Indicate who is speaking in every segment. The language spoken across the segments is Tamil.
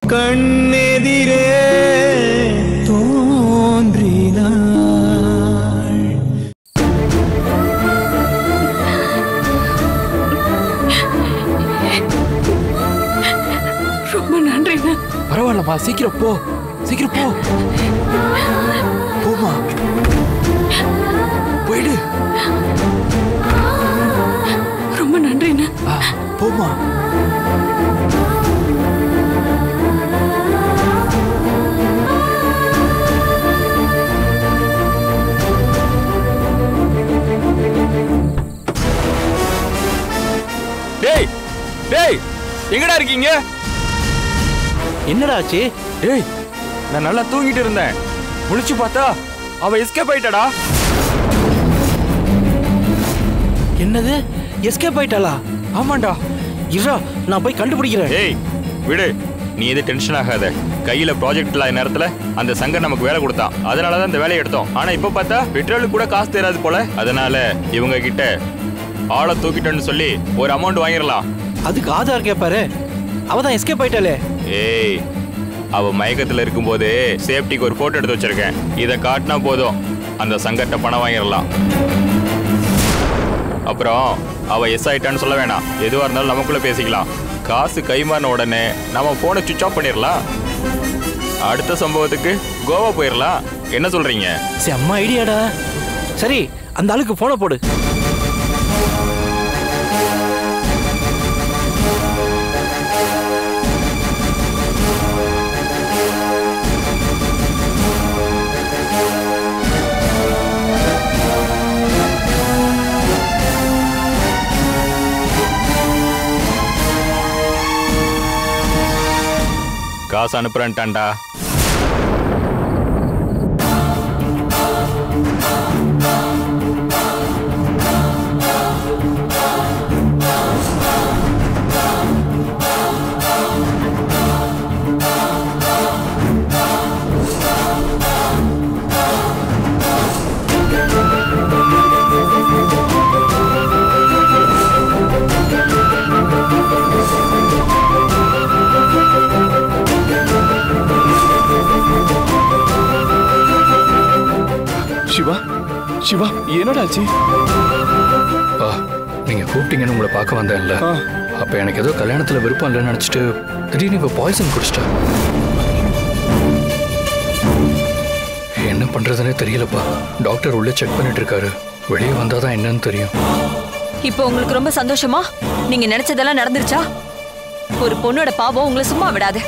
Speaker 1: கண்ணெதிரே தோன்றினாள்
Speaker 2: ரொம்ப நன்றிண்ணா
Speaker 3: பரவாயில்லம்மா சீக்கிரம் போ சீக்கிரம் போ போமா போயிடு
Speaker 2: ரொம்ப நன்றிண்ணா
Speaker 3: ஆ, போமா
Speaker 4: டேய் டேய் எங்கடா இருக்கீங்க
Speaker 3: என்னடா ஆச்சு
Speaker 4: டேய் நான் நல்லா தூங்கிட்டு இருந்தேன் முழிச்சு பார்த்தா அவ எஸ்கேப் ஆயிட்டாடா
Speaker 3: என்னது எஸ்கேப் ஆயிட்டாளா
Speaker 4: ஆமாண்டா
Speaker 3: இருடா நான் போய் கண்டுபிடிக்கிறேன்
Speaker 4: டேய் விடு நீ எது டென்ஷன் ஆகாத கையில ப்ராஜெக்ட் இல்லாத நேரத்துல அந்த சங்கர் நமக்கு வேலை கொடுத்தான் அதனால தான் இந்த வேலையை எடுத்தோம் ஆனா இப்ப பார்த்தா பெட்ரோலுக்கு கூட காசு தேராது போல அதனால இவங்க கிட்ட ஆளை தூக்கிட்டோன்னு சொல்லி ஒரு அமௌண்ட் வாங்கிடலாம்
Speaker 3: அதுக்கு ஆதார் கேட்பாரு அவ தான் எஸ்கேப் ஆயிட்டாளே
Speaker 4: ஏய் அவ மயக்கத்துல இருக்கும்போது சேஃப்டிக்கு ஒரு போட்டோ எடுத்து வச்சிருக்கேன் இதை காட்டினா போதும் அந்த சங்கர்ட்ட பணம் வாங்கிடலாம் அப்புறம் அவ எஸ் ஆயிட்டான்னு சொல்ல வேணாம் எதுவா இருந்தாலும் நமக்குள்ள பேசிக்கலாம் காசு கைமாறின உடனே நம்ம போனை சுவிச் ஆஃப் பண்ணிடலாம் அடுத்த சம்பவத்துக்கு கோவா போயிடலாம் என்ன சொல்றீங்க
Speaker 3: செம்ம ஐடியாடா சரி அந்த ஆளுக்கு போனை போடு
Speaker 4: காசு அனுப்புறேன்ட்டான்டா
Speaker 5: சிவா சிவா என்னடா ஆச்சு
Speaker 6: அப்பா நீங்க கூப்பிட்டீங்கன்னு உங்களை பார்க்க வந்தேன்ல
Speaker 5: ஆ.
Speaker 6: அப்ப எனக்கு ஏதோ கல்யாணத்துல விருப்பம் இல்லைன்னு நினைச்சிட்டு திடீர்னு இப்ப பாய்சன் குடிச்சிட்டேன் என்ன பண்றதுனே தெரியலப்பா டாக்டர் உள்ள செக் பண்ணிட்டு இருக்காரு வெளியே வந்தாதான் என்னன்னு தெரியும்
Speaker 7: இப்போ உங்களுக்கு ரொம்ப சந்தோஷமா நீங்க நினைச்சதெல்லாம் நடந்துருச்சா ஒரு பொண்ணோட பாவம் உங்களை சும்மா விடாது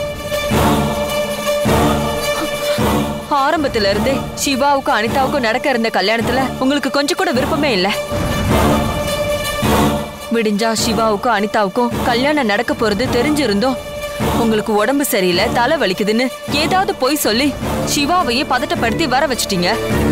Speaker 7: ஆரம்பத்துல இருந்தே சிவாவுக்கும் அனிதாவுக்கும் நடக்க இருந்த கல்யாணத்துல உங்களுக்கு கொஞ்சம் கூட விருப்பமே இல்ல விடிஞ்சா சிவாவுக்கும் அனிதாவுக்கும் கல்யாணம் நடக்க போறது தெரிஞ்சிருந்தோம் உங்களுக்கு உடம்பு சரியில்லை தலை வலிக்குதுன்னு ஏதாவது பொய் சொல்லி சிவாவையே பதட்டப்படுத்தி வர வச்சிட்டீங்க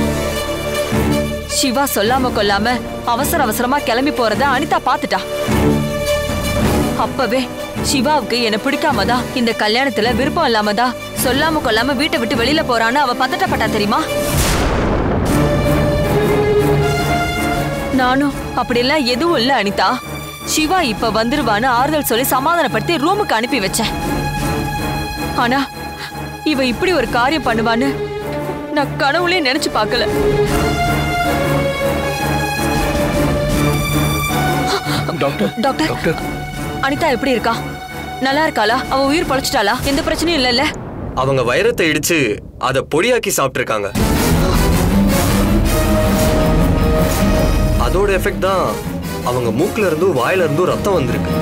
Speaker 7: சிவா சொல்லாம கொல்லாம அவசர அவசரமா கிளம்பி போறத அனிதா பாத்துட்டா அப்பவே சிவாவுக்கு என்ன பிடிக்காம தான் இந்த கல்யாணத்துல விருப்பம் இல்லாம தான் சொல்லாம கொல்லாம வீட்டை விட்டு வெளியில போறான்னு அவ பதட்டப்பட்டா தெரியுமா நானும் அப்படியெல்லாம் எதுவும் இல்ல அனிதா சிவா இப்ப வந்துருவான்னு ஆறுதல் சொல்லி சமாதானப்படுத்தி ரூமுக்கு அனுப்பி வச்சேன் ஆனா இவ இப்படி ஒரு காரியம் பண்ணுவான்னு நான் கனவுலயே நினைச்சு பார்க்கல
Speaker 5: டாக்டர்
Speaker 7: டாக்டர்
Speaker 6: டாக்டர்
Speaker 7: அனிதா எப்படி இருக்கா நல்லா இருக்காளா அவ உயிர் பொழைச்சிட்டாளா எந்த பிரச்சனையும் இல்லைல்ல
Speaker 8: அவங்க வைரத்தை இடிச்சு அதை பொடியாக்கி சாப்பிட்டுருக்காங்க அதோட எஃபெக்ட் தான் அவங்க மூக்குல இருந்தும் வாயில இருந்தும் ரத்தம் வந்திருக்கு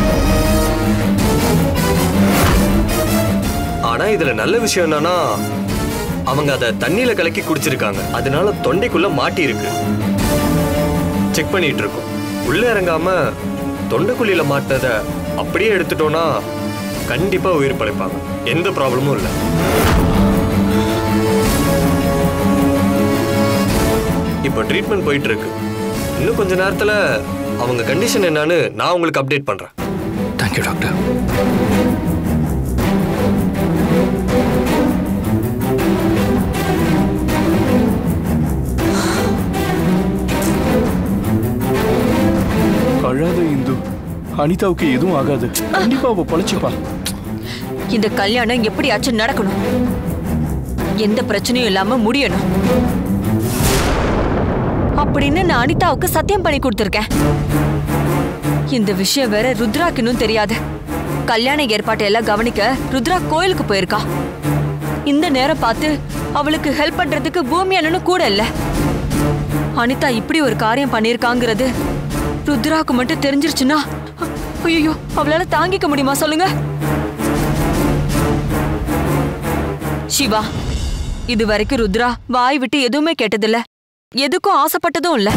Speaker 8: ஆனா இதுல நல்ல விஷயம் என்னன்னா அவங்க அதை தண்ணியில கலக்கி குடிச்சிருக்காங்க அதனால தொண்டைக்குள்ள மாட்டி இருக்கு செக் பண்ணிட்டு இருக்கோம் உள்ள இறங்காம தொண்டைக்குழியில மாட்டினத அப்படியே எடுத்துட்டோம்னா கண்டிப்பா உயிர் பழைப்பாங்க எந்த ப்ராப்ளமும் இல்லை இப்போ ட்ரீட்மெண்ட் போயிட்டு இருக்கு இன்னும் கொஞ்ச நேரத்துல அவங்க கண்டிஷன் என்னன்னு நான் உங்களுக்கு அப்டேட் பண்றேன்
Speaker 6: தேங்க்யூ டாக்டர்
Speaker 5: அழாத இந்து அனிதாவுக்கு எதுவும் ஆகாது கண்டிப்பா அவ பொழைச்சுப்பா
Speaker 7: இந்த கல்யாணம் எப்படியாச்சும் நடக்கணும் எந்த பிரச்சனையும் இல்லாம முடியணும் அப்படின்னு நான் அனிதாவுக்கு சத்தியம் பண்ணி கொடுத்துருக்கேன் இந்த விஷயம் வேற ருத்ராக்கு இன்னும் தெரியாது கல்யாண ஏற்பாட்டை எல்லாம் கவனிக்க ருத்ரா கோயிலுக்கு போயிருக்கா இந்த நேரம் பார்த்து அவளுக்கு ஹெல்ப் பண்றதுக்கு பூமி அண்ணனும் கூட இல்ல அனிதா இப்படி ஒரு காரியம் பண்ணிருக்காங்கிறது ருத்ராக்கு மட்டும் தெரிஞ்சிருச்சுன்னா ஐயோ அவளால தாங்கிக்க முடியுமா சொல்லுங்க சிவா இது வரைக்கும் ருத்ரா வாய் விட்டு எதுவுமே கேட்டதில்ல எதுக்கும் ஆசைப்பட்டதும் இல்ல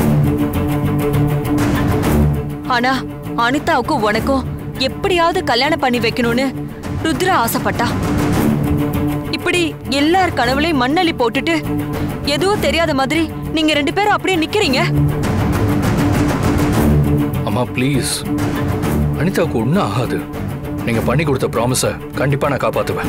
Speaker 7: ஆனா அனிதாவுக்கும் உனக்கும் எப்படியாவது கல்யாணம் பண்ணி வைக்கணும்னு ருத்ரா ஆசைப்பட்டா இப்படி எல்லார் கனவுலையும் மண்ணள்ளி போட்டுட்டு எதுவும் தெரியாத மாதிரி நீங்க ரெண்டு பேரும் அப்படியே நிக்கிறீங்க
Speaker 6: அம்மா ப்ளீஸ் அனிதாவுக்கு ஒன்றும் ஆகாது நீங்க பண்ணி கொடுத்த ப்ராமிஸை கண்டிப்பா நான் காப்பாத்துவேன்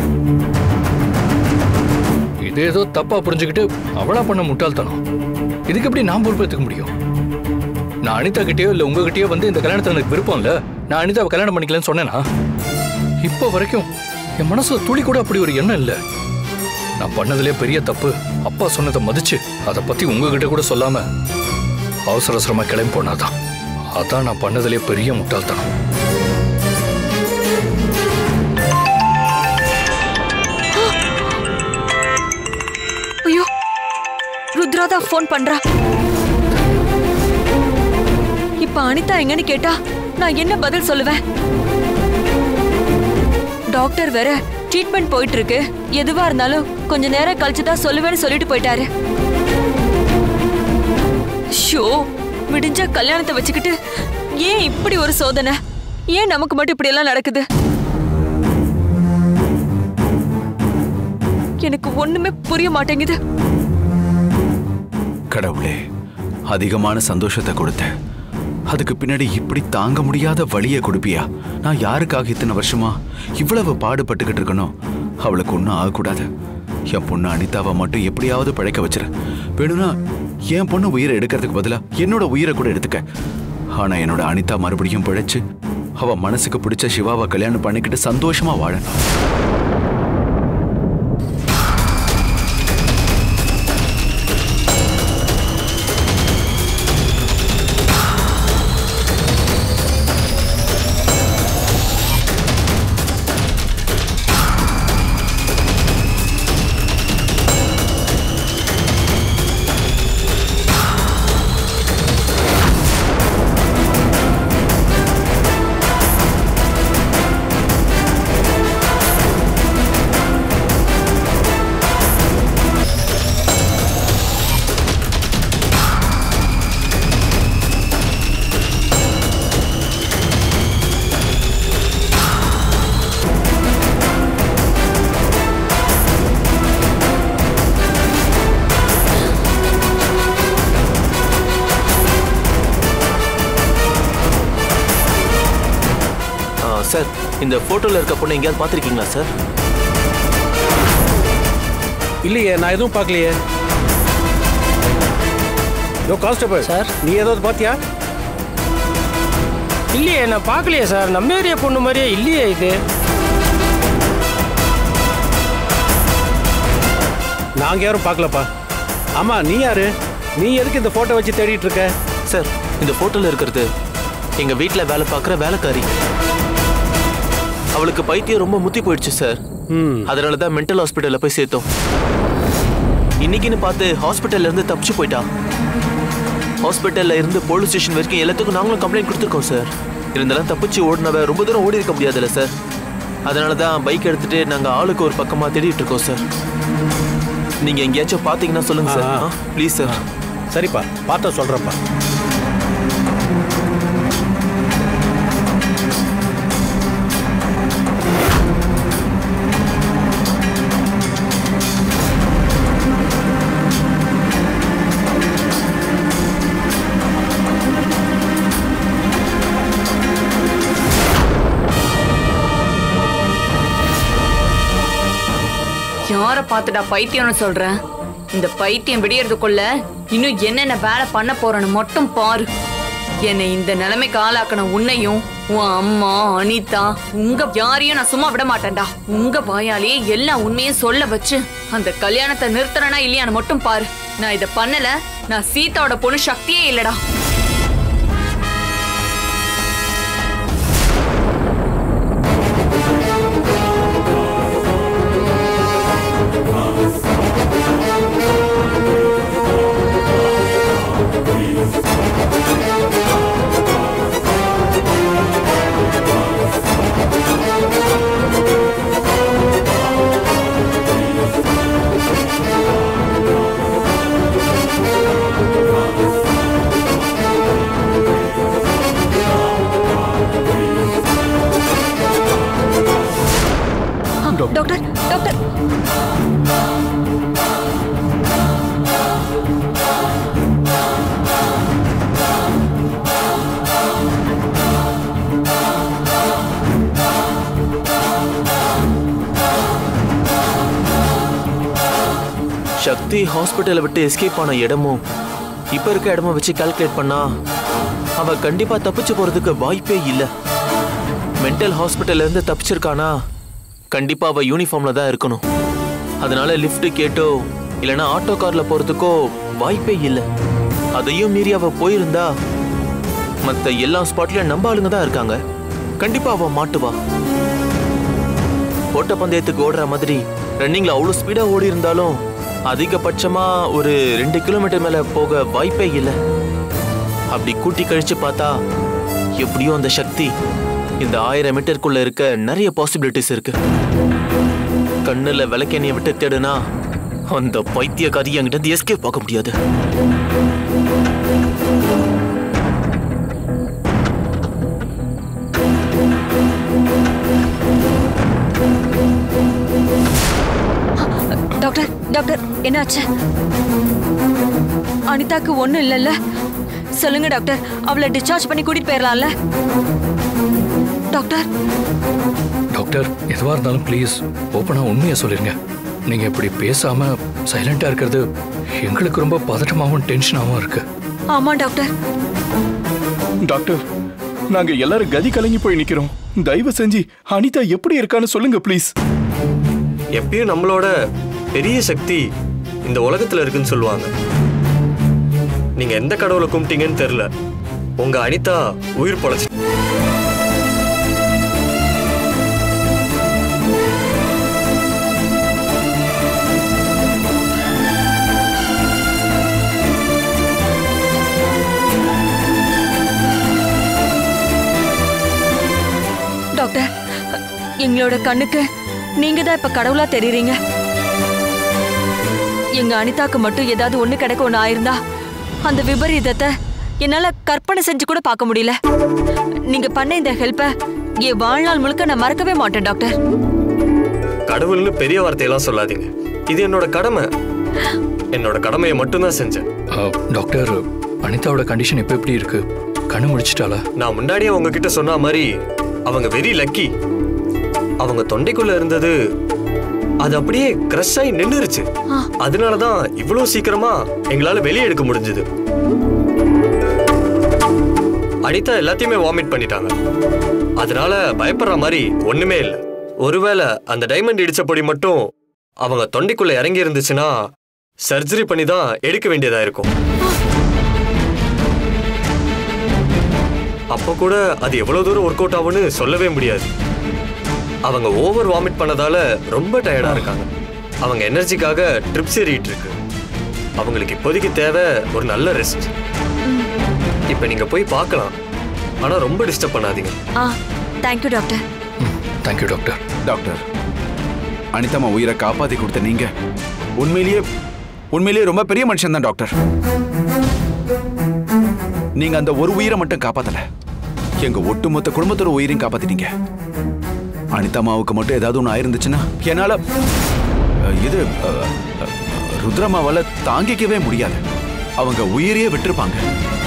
Speaker 6: இது ஏதோ தப்பா புரிஞ்சுக்கிட்டு அவளா பண்ண முட்டாள்தனம் இதுக்கு எப்படி நான் பொறுப்பேற்றுக்க முடியும் நான் அனிதா கிட்டயோ இல்ல உங்ககிட்டயோ வந்து இந்த கல்யாணத்துல எனக்கு விருப்பம் இல்ல நான் அனிதாவை கல்யாணம் பண்ணிக்கலன்னு சொன்னேனா இப்போ வரைக்கும் என் மனசுல துளி கூட அப்படி ஒரு எண்ணம் இல்ல நான் பண்ணதுலே பெரிய தப்பு அப்பா சொன்னதை மதிச்சு அதை பத்தி உங்ககிட்ட கூட சொல்லாம அவசர அவசரமா கிளம்பி போனாதான் அதான் நான் பண்ணதுலே பெரிய முட்டாள்தனம்
Speaker 7: ஐயோ ருத்ரா தான் ஃபோன் பண்றா இப்ப அனிதா எங்கன்னு கேட்டா நான் என்ன பதில் சொல்லுவேன் டாக்டர் வேற ட்ரீட்மெண்ட் போயிட்டு இருக்கு எதுவா இருந்தாலும் கொஞ்ச நேரம் கழிச்சு தான் சொல்லுவேன்னு சொல்லிட்டு போயிட்டாரு ஷோ விடிஞ்ச கல்யாணத்தை வச்சுக்கிட்டு ஏன் இப்படி ஒரு சோதனை ஏன் நமக்கு மட்டும் இப்படி எல்லாம் நடக்குது எனக்கு ஒண்ணுமே புரிய மாட்டேங்குது
Speaker 1: கடவுளே அதிகமான சந்தோஷத்தை கொடுத்த அதுக்கு பின்னாடி இப்படி தாங்க முடியாத வழியை கொடுப்பியா நான் யாருக்காக இத்தனை வருஷமா இவ்வளவு பாடுபட்டுக்கிட்டு இருக்கணும் அவளுக்கு ஒன்றும் ஆகக்கூடாது என் பொண்ணு அனிதாவை மட்டும் எப்படியாவது பழைக்க வச்சிரு வேணும்னா என் பொண்ணு உயிரை எடுக்கிறதுக்கு பதிலா என்னோட உயிரை கூட எடுத்துக்க ஆனா என்னோட அனிதா மறுபடியும் பிழைச்சு அவ மனசுக்கு பிடிச்ச சிவாவை கல்யாணம் பண்ணிக்கிட்டு சந்தோஷமா வாழணும்
Speaker 9: சார் இந்த போட்டோல இருக்க பொண்ணு எங்கேயாவது பார்த்துருக்கீங்களா சார்
Speaker 3: இல்லையே நான் எதுவும் பார்க்கலையே யோ கான்ஸ்டபிள்
Speaker 10: சார்?
Speaker 3: நீ ஏதாவது பாத்தியா
Speaker 10: இல்லையே நான் பார்க்கலையே சார் நம்ம ஏரியா பொண்ணு மாதிரியே இல்லையே இது
Speaker 3: நாங்க யாரும் பார்க்கலப்பா ஆமா நீ யாரு நீ எதுக்கு இந்த போட்டோ வச்சு தேடிட்டு இருக்க
Speaker 9: சார் இந்த போட்டோல இருக்கிறது எங்க வீட்ல வேலை பார்க்குற வேலைக்காரி அவளுக்கு பைத்தியம் ரொம்ப முத்தி போயிடுச்சு சார்
Speaker 3: ம்
Speaker 9: அதனால தான் மென்டல் ஹாஸ்பிட்டல்ல போய் சேர்த்தோம் இன்னைக்குன்னு பார்த்து ஹாஸ்பிட்டல்ல இருந்து தப்பிச்சு போயிட்டா ஹாஸ்பிட்டல்ல இருந்து போலீஸ் ஸ்டேஷன் வரைக்கும் எல்லாத்துக்கும் நாங்களும் கம்ப்ளைண்ட் கொடுத்துருக்கோம் சார் இருந்தாலும் தப்பிச்சு ஓடினவ ரொம்ப தூரம் ஓடி இருக்க முடியாதுல்ல சார் அதனால தான் பைக் எடுத்துட்டு நாங்க ஆளுக்கு ஒரு பக்கமா தேடிட்டு இருக்கோம் சார் நீங்க எங்கேயாச்சும் பாத்தீங்கன்னா சொல்லுங்க சார்
Speaker 3: ஆ, ஆ.
Speaker 9: ப்ளீஸ் சார்
Speaker 3: சரிப்பா பார்த்தா சொல்றேன்ப்பா
Speaker 11: யார பார்த்துடா பைத்தியம்னு சொல்றேன் இந்த பைத்தியம் விடியறதுக்குள்ள இன்னும் என்னென்ன வேலை பண்ண போறேன்னு மட்டும் பாரு என்னை இந்த நிலைமைக்கு ஆளாக்கின உன்னையும் உன் அம்மா அனிதா உங்க யாரையும் நான் சும்மா விட மாட்டேன்டா உங்க வாயாலேயே எல்லா உண்மையும் சொல்ல வச்சு அந்த கல்யாணத்தை நிறுத்துறனா இல்லையான்னு மட்டும் பாரு நான் இத பண்ணல நான் சீதாவோட பொண்ணு சக்தியே இல்லடா
Speaker 7: டாக்டர் டாக்டர்
Speaker 9: சக்தி ஹாஸ்பிட்டலை விட்டு எஸ்கேப் ஆன இடமும் இப்ப இருக்க இடமும் வச்சு கால்குலேட் பண்ணா அவ கண்டிப்பா தப்பிச்சு போறதுக்கு வாய்ப்பே இல்ல மென்டல் ஹாஸ்பிட்டல்ல இருந்து தப்பிச்சிருக்கானா கண்டிப்பா அவ யூனிஃபார்ம்ல தான் இருக்கணும் அதனால லிஃப்ட் கேட்டோ இல்லனா ஆட்டோ கார்ல போறதுக்கோ வாய்ப்பே இல்ல அதையும் மீறி அவ போயிருந்தா மத்த எல்லா ஸ்பாட்லயும் நம்ம ஆளுங்க தான் இருக்காங்க கண்டிப்பா அவ மாட்டுவா ஓட்டப்பந்தயத்துக்கு ஓடுற மாதிரி ரன்னிங்ல அவ்வளோ ஸ்பீடா ஓடி இருந்தாலும் அதிகபட்சமா ஒரு ரெண்டு கிலோமீட்டர் மேல போக வாய்ப்பே இல்லை அப்படி கூட்டி கழிச்சு பார்த்தா எப்படியும் அந்த சக்தி இந்த ஆயிரம் மீட்டருக்குள்ள இருக்க நிறைய பாசிபிலிட்டிஸ் இருக்கு கண்ணுல விளக்கெண்ணிய விட்டு தேடுனா அந்த பைத்தியக்காரி என்கிட்ட இருந்து எஸ்கேப் பார்க்க முடியாது
Speaker 7: டாக்டர் டாக்டர் என்னாச்சு அனிதாக்கு ஒண்ணும் இல்லைல்ல சொல்லுங்க டாக்டர் அவளை டிஸ்சார்ஜ் பண்ணி கூட்டிட்டு போயிடலாம்ல டாக்டர்
Speaker 6: டாக்டர் எதுவாக இருந்தாலும் ப்ளீஸ் ஓப்பனாக உண்மையை சொல்லிருங்க நீங்கள் இப்படி பேசாமல் சைலண்ட்டாக இருக்கிறது எங்களுக்கு ரொம்ப பதட்டமாகவும் டென்ஷனாகவும் இருக்கு
Speaker 7: ஆமா டாக்டர்
Speaker 5: டாக்டர் நாங்க எல்லாரும் கதி கலங்கி போய் நிக்கிறோம் தயவு செஞ்சு அனிதா எப்படி இருக்கான்னு சொல்லுங்க ப்ளீஸ்
Speaker 8: எப்பயும் நம்மளோட பெரிய சக்தி இந்த உலகத்துல இருக்குன்னு சொல்லுவாங்க நீங்க எந்த கடவுளை கும்பிட்டீங்கன்னு தெரியல உங்க அனிதா உயிர் பொழைச்சு
Speaker 7: டாக்டர் எங்களோட கண்ணுக்கு நீங்க தான் இப்ப கடவுளா தெரியுறீங்க எங்க அனிதாக்கு மட்டும் ஏதாவது ஒண்ணு கிடைக்க ஒண்ணு ஆயிருந்தா அந்த விபரீதத்தை என்னால கற்பனை செஞ்சு கூட பார்க்க முடியல நீங்க பண்ண இந்த ஹெல்ப்ப என் வாழ்நாள் முழுக்க நான் மறக்கவே மாட்டேன் டாக்டர்
Speaker 8: கடவுள்னு பெரிய வார்த்தையெல்லாம் சொல்லாதீங்க இது என்னோட கடமை என்னோட கடமையை மட்டும்தான் செஞ்சேன்
Speaker 6: அஹ், டாக்டர் அனிதாவோட கண்டிஷன் இப்போ எப்படி இருக்கு கண்ணு முடிச்சிட்டாளா
Speaker 8: நான் முன்னாடியே உங்ககிட்ட சொன்ன மாதிரி அவங்க வெரி லக்கி அவங்க தொண்டைக்குள்ள இருந்தது அது அப்படியே கிரஷ் ஆகி நின்னுருச்சு அதனாலதான் இவ்வளவு சீக்கிரமா எங்களால வெளியே எடுக்க முடிஞ்சது அனிதா எல்லாத்தையுமே வாமிட் பண்ணிட்டாங்க அதனால பயப்படுற மாதிரி ஒண்ணுமே இல்லை ஒருவேளை அந்த டைமண்ட் இடிச்ச பொடி மட்டும் அவங்க தொண்டைக்குள்ள இறங்கி இருந்துச்சுன்னா சர்ஜரி பண்ணி தான் எடுக்க வேண்டியதா இருக்கும் அப்போ கூட அது எவ்வளவு தூரம் ஒர்க் அவுட் ஆகும்னு சொல்லவே முடியாது அவங்க ஓவர் வாமிட் பண்ணதால ரொம்ப டயர்டா இருக்காங்க அவங்க எனர்ஜிக்காக ட்ரிப்ஸ் ஏறிட்டு இருக்கு அவங்களுக்கு இப்போதைக்கு தேவை ஒரு நல்ல ரெஸ்ட் இப்போ நீங்க போய் பார்க்கலாம் ஆனா ரொம்ப டிஸ்டர்ப் பண்ணாதீங்க
Speaker 7: ஆ thank you doctor
Speaker 6: thank you doctor
Speaker 1: doctor அனிதம்மா உயிரை காப்பாத்தி கொடுத்த நீங்க உண்மையிலேயே உண்மையிலேயே ரொம்ப பெரிய மனுஷன் தான் டாக்டர் நீங்க அந்த ஒரு உயிரை மட்டும் காப்பாத்தல எங்க ஒட்டுமொத்த குடும்பத்தோட உயிரையும் காப்பாத்திட்டீங்க அனிதாமாவுக்கு மட்டும் ஏதாவது ஒன்று ஆயிருந்துச்சுன்னா என்னால அஹ், இது அஹ், அஹ், ருத்ரம்மாவால தாங்கிக்கவே முடியாது அவங்க உயிரையே விட்டிருப்பாங்க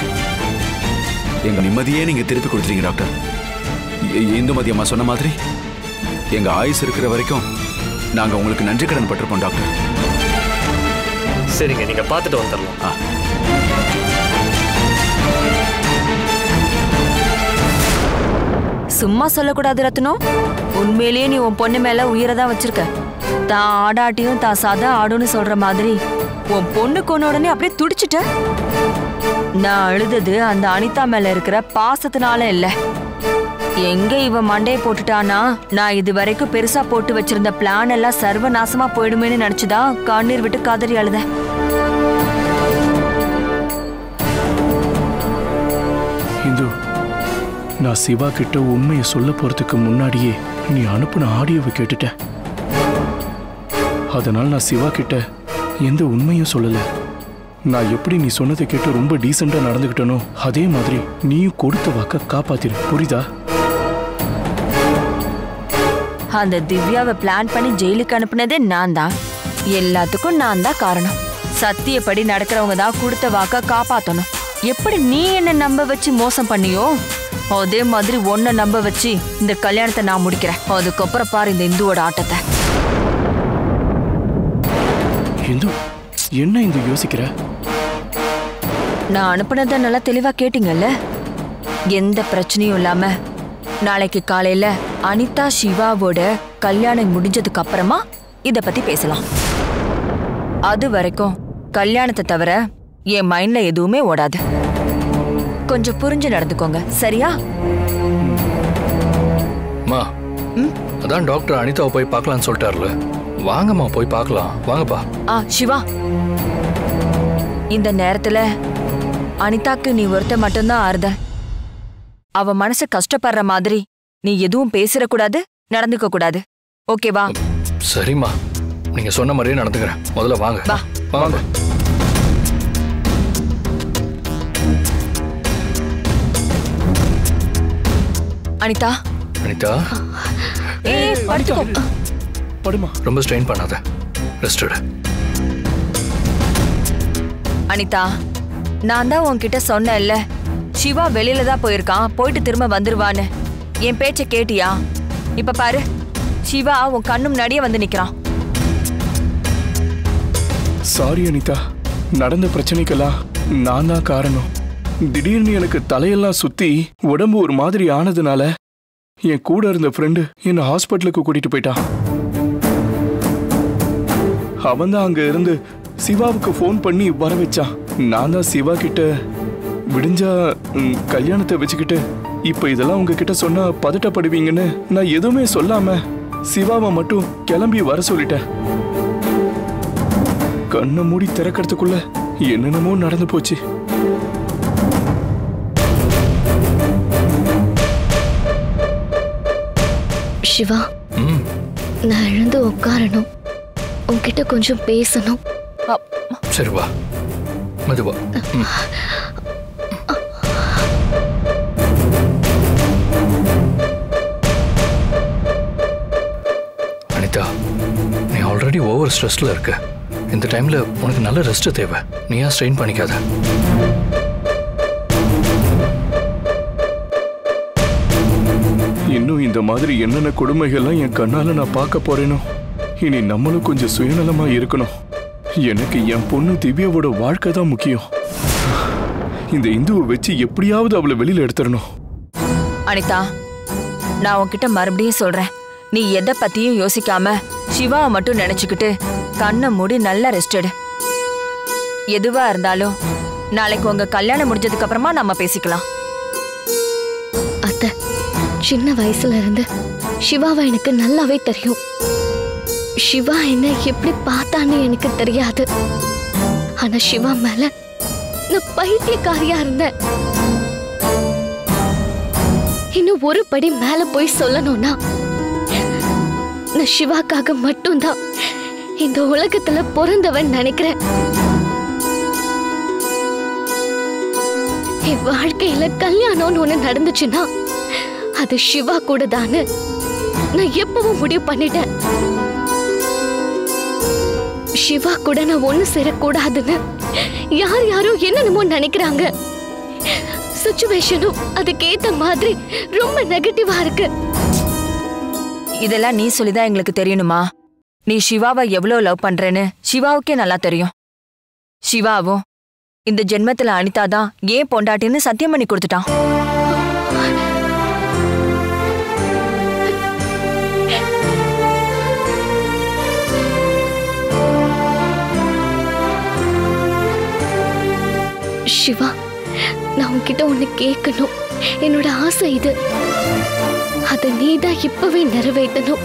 Speaker 1: எங்க நிம்மதியே நீங்க திருப்பி கொடுத்துட்டீங்க டாக்டர் இ- இந்துமதி அம்மா சொன்ன மாதிரி எங்க ஆயுஸ் இருக்கிற வரைக்கும் நாங்க உங்களுக்கு நன்றி கடன் பட்டிருப்போம் டாக்டர்
Speaker 8: சரிங்க நீங்க பார்த்துட்டு வந்துடலாம்
Speaker 1: ஆ
Speaker 7: சும்மா சொல்லக்கூடாது ரத்னம் உண்மையிலேயே நீ உன் பொண்ணு மேல உயிரை தான் வச்சிருக்க தான் ஆடாட்டியும் தான் சதா ஆடுன்னு சொல்ற மாதிரி உன் பொண்ணு கொன்ன உடனே அப்படியே துடிச்சிட்ட நான் அழுதது அந்த அனிதா மேல இருக்கிற பாசத்தினால இல்ல எங்க இவ மண்டையை போட்டுட்டானா நான் இது வரைக்கும் பெருசா போட்டு வச்சிருந்த பிளான் எல்லாம் சர்வநாசமா போயிடுமேன்னு நினைச்சுதான் கண்ணீர் விட்டு காதறி அழுத
Speaker 5: இந்து நான் சிவா கிட்ட உண்மையை சொல்ல போறதுக்கு முன்னாடியே நீ அனுப்புன ஆடியோவை கேட்டுட்டேன் அதனால நான் சிவா கிட்ட எந்த உண்மையும் சொல்லல நான் எப்படி நீ சொன்னதை கேட்டு ரொம்ப டீசெண்டா நடந்துக்கிட்டனோ அதே மாதிரி நீயும் கொடுத்த வாக்க காப்பாத்திரு புரியுதா
Speaker 7: அந்த திவ்யாவை பிளான் பண்ணி ஜெயிலுக்கு அனுப்புனதே நான் தான் எல்லாத்துக்கும் நான் தான் காரணம் சத்தியப்படி நடக்கிறவங்க தான் கொடுத்த வாக்க காப்பாத்தணும் எப்படி நீ என்ன நம்ப வச்சு மோசம் பண்ணியோ அதே மாதிரி உன்னை நம்ப வச்சு இந்த கல்யாணத்தை நான் முடிக்கிறேன் அதுக்கப்புறம் பாரு இந்த இந்துவோட ஆட்டத்தை
Speaker 5: இந்து என்ன இந்து யோசிக்கிற
Speaker 7: நான் அனுப்புனதை நல்லா தெளிவா கேட்டீங்கல்ல எந்த பிரச்சனையும் இல்லாம நாளைக்கு காலையில அனிதா சிவாவோட கல்யாணம் முடிஞ்சதுக்கு அப்புறமா இத பத்தி பேசலாம் அது வரைக்கும் கல்யாணத்தை தவிர என் மைண்ட்ல எதுவுமே ஓடாது கொஞ்சம் புரிஞ்சு நடந்துக்கோங்க சரியா
Speaker 6: மா அதான் டாக்டர் அனிதாவை போய் பார்க்கலாம்னு சொல்லிட்டாருல வாங்கம்மா போய் பார்க்கலாம் வாங்கப்பா
Speaker 7: ஆ சிவா இந்த நேரத்துல அனிதாக்கு நீ ஒருத்த மட்டும்தான் ஆறுதல் அவ மனசு கஷ்டப்படுற மாதிரி நீ எதுவும் பேசிடக்கூடாது நடந்துக்க கூடாது ஓகேவா
Speaker 6: சரிம்மா நீங்க சொன்ன மாதிரியே நடந்துக்கிறேன் முதல்ல வாங்க
Speaker 7: வா.
Speaker 6: வாங்க
Speaker 7: அனிதா
Speaker 6: அனிதா
Speaker 7: ஏ படுத்துக்கோ
Speaker 5: படுமா
Speaker 6: ரொம்ப ஸ்ட்ரெயின் பண்ணாத ரெஸ்ட் எடு
Speaker 7: அனிதா நான் தான் உன்கிட்ட சொன்னேன்ல சிவா வெளியில தான் போயிருக்கான் போயிட்டு திரும்ப வந்துருவான்னு என் பேச்ச கேட்டியா இப்ப பாரு சிவா உன் கண்ணு முன்னாடியே வந்து நிக்கிறான்
Speaker 5: சாரி அனிதா நடந்த பிரச்சனைக்கெல்லாம் நான் தான் காரணம் திடீர்னு எனக்கு தலையெல்லாம் சுத்தி உடம்பு ஒரு மாதிரி ஆனதுனால என் கூட இருந்த ஃப்ரெண்டு என்னை ஹாஸ்பிட்டலுக்கு கூட்டிட்டு போயிட்டான் அவன் தான் அங்க இருந்து சிவாவுக்கு ஃபோன் பண்ணி வர வச்சான் நான் தான் சிவா கிட்ட விடிஞ்சா ம், கல்யாணத்தை வச்சுக்கிட்டு இப்ப இதெல்லாம் உங்ககிட்ட சொன்னா பதட்டப்படுவீங்கன்னு நான் எதுவுமே சொல்லாம சிவாவை மட்டும் கிளம்பி வர சொல்லிட்டேன் கண்ணை மூடி திறக்கிறதுக்குள்ள என்னென்னமோ நடந்து போச்சு
Speaker 12: சிவா
Speaker 6: ம்
Speaker 12: நான் எழுந்து உட்காரணும் உன்கிட்ட கொஞ்சம் பேசணும்
Speaker 6: சரி வா மெதுவா ம். அனிதா நீ ஆல்ரெடி ஓவர் ஸ்ட்ரெஸ்ல இருக்க இந்த டைம்ல உனக்கு நல்ல ரெஸ்ட் தேவை நீயா ஸ்ட்ரெயின் பண்ணிக்காத
Speaker 5: இன்னும் இந்த மாதிரி என்னென்ன கொடுமைகள்லாம் என் கண்ணால நான் பார்க்க போறேனோ இனி நம்மளும் கொஞ்சம் சுயநலமா இருக்கணும் எனக்கு என் பொண்ணு திவ்யாவோட வாழ்க்கை தான் முக்கியம் இந்த இந்துவை வச்சு எப்படியாவது அவளை வெளியில எடுத்துடணும்
Speaker 7: அனிதா நான் உன்கிட்ட மறுபடியும் சொல்றேன் நீ எதை பத்தியும் யோசிக்காம சிவாவை மட்டும் நினைச்சுக்கிட்டு கண்ணை மூடி நல்லா ரெஸ்ட் எடு எதுவா இருந்தாலும் நாளைக்கு உங்க கல்யாணம் முடிஞ்சதுக்கு அப்புறமா நம்ம பேசிக்கலாம்
Speaker 12: அத்தை சின்ன வயசுல இருந்து சிவாவை எனக்கு நல்லாவே தெரியும் சிவா என்ன எப்படி பார்த்தான்னு எனக்கு தெரியாது ஆனா சிவா மேல நான் பைத்தியக்காரியா இருந்தேன் இன்னும் ஒரு படி மேல போய் சொல்லணும்னா நான் சிவாக்காக மட்டும்தான் இந்த உலகத்துல பிறந்தவன் நினைக்கிறேன் என் வாழ்க்கையில கல்யாணம்னு ஒண்ணு நடந்துச்சுன்னா அது சிவா கூட தானு நான் எப்பவும் முடிவு பண்ணிட்டேன் சிவா கூட நான் ஒண்ணு சேரக்கூடாதுன்னு யார் யாரோ என்னென்னமோ நினைக்கிறாங்க சுச்சுவேஷனும் அதுக்கேத்த மாதிரி ரொம்ப நெகட்டிவா இருக்கு
Speaker 7: இதெல்லாம் நீ சொல்லிதான் எங்களுக்கு தெரியணுமா நீ சிவாவை எவ்வளவு லவ் பண்றேன்னு சிவாவுக்கே நல்லா தெரியும் சிவாவும் இந்த ஜென்மத்துல அனிதா தான் ஏன் பொண்டாட்டின்னு சத்தியம் பண்ணி கொடுத்துட்டான்
Speaker 12: சிவா நான் உன்கிட்ட ஒண்ணு கேட்கணும் என்னோட ஆசை இது அதை நீதான் இப்பவே நிறைவேற்றணும்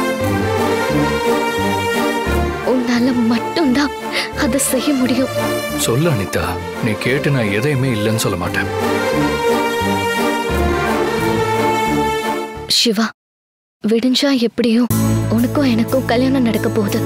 Speaker 12: உன்னால மட்டும்தான் அதை செய்ய முடியும்
Speaker 6: சொல்லு அனிதா நீ கேட்டு நான் எதையுமே இல்லைன்னு சொல்ல மாட்டேன்
Speaker 12: சிவா விடிஞ்சா எப்படியும் உனக்கும் எனக்கும் கல்யாணம் நடக்க போகுது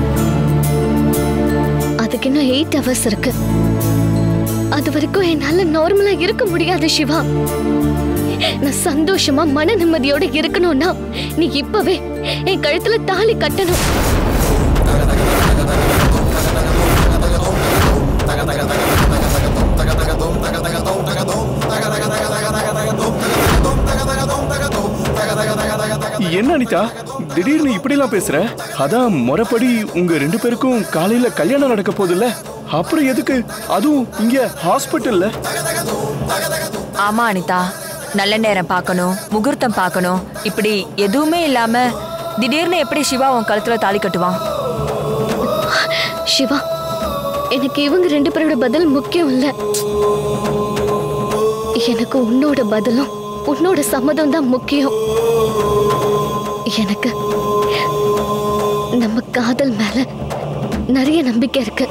Speaker 12: அதுக்கு இன்னும் எயிட் ஹவர்ஸ் இருக்கு அது வரைக்கும் என்னால நார்மலா இருக்க முடியாது சிவா நான் சந்தோஷமா மன நிம்மதியோட இருக்கணும்னா நீ இப்பவே என் கழுத்துல தாலி கட்டணும்
Speaker 5: என்ன அனிதா திடீர்னு இப்படிலாம் பேசுற அதான் முறைப்படி உங்க ரெண்டு பேருக்கும் காலையில கல்யாணம் நடக்க போகுதுல்ல அப்புறம் எதுக்கு அதுவும் இங்க ஹாஸ்பிட்டல்ல
Speaker 7: ஆமா அனிதா நல்ல நேரம் பார்க்கணும் முகூர்த்தம் பார்க்கணும் இப்படி எதுவுமே இல்லாம திடீர்னு எப்படி சிவா உன் கழுத்துல தாலி கட்டுவான்
Speaker 12: சிவா எனக்கு இவங்க ரெண்டு பேரோட பதில் முக்கியம் இல்ல எனக்கு உன்னோட பதிலும் உன்னோட சம்மதம் தான் முக்கியம் எனக்கு நம்ம காதல் மேல நிறைய நம்பிக்கை இருக்கு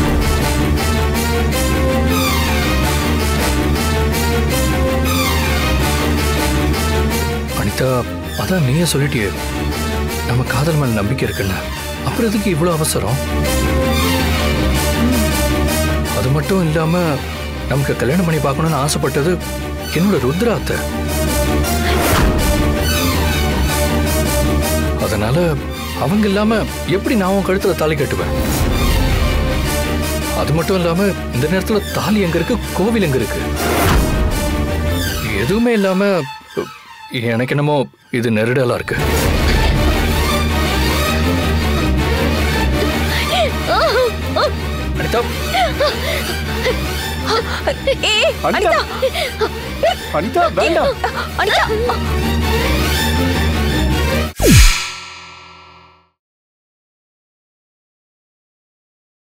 Speaker 6: அனிதா அதான் நீயே சொல்லிட்டியே நம்ம காதல் மேல நம்பிக்கை இருக்குல்ல அப்புறம் எதுக்கு இவ்வளோ அவசரம் அது மட்டும் இல்லாம நமக்கு கல்யாணம் பண்ணி பார்க்கணும்னு ஆசைப்பட்டது என்னோட ருத்ரா அத்தை அதனால அவங்க இல்லாம எப்படி நான் உன் கழுத்துல தாலி கட்டுவேன் அது மட்டும் இல்லாம இந்த நேரத்துல தாலி எங்க இருக்கு கோவில் எங்க இருக்கு எதுவுமே இல்லாம எனக்கு என்னமோ இது நெருடலா இருக்கு அனிதா
Speaker 7: ஏய்
Speaker 5: அனிதா அனிதா வேண்டாம்
Speaker 7: அனிதா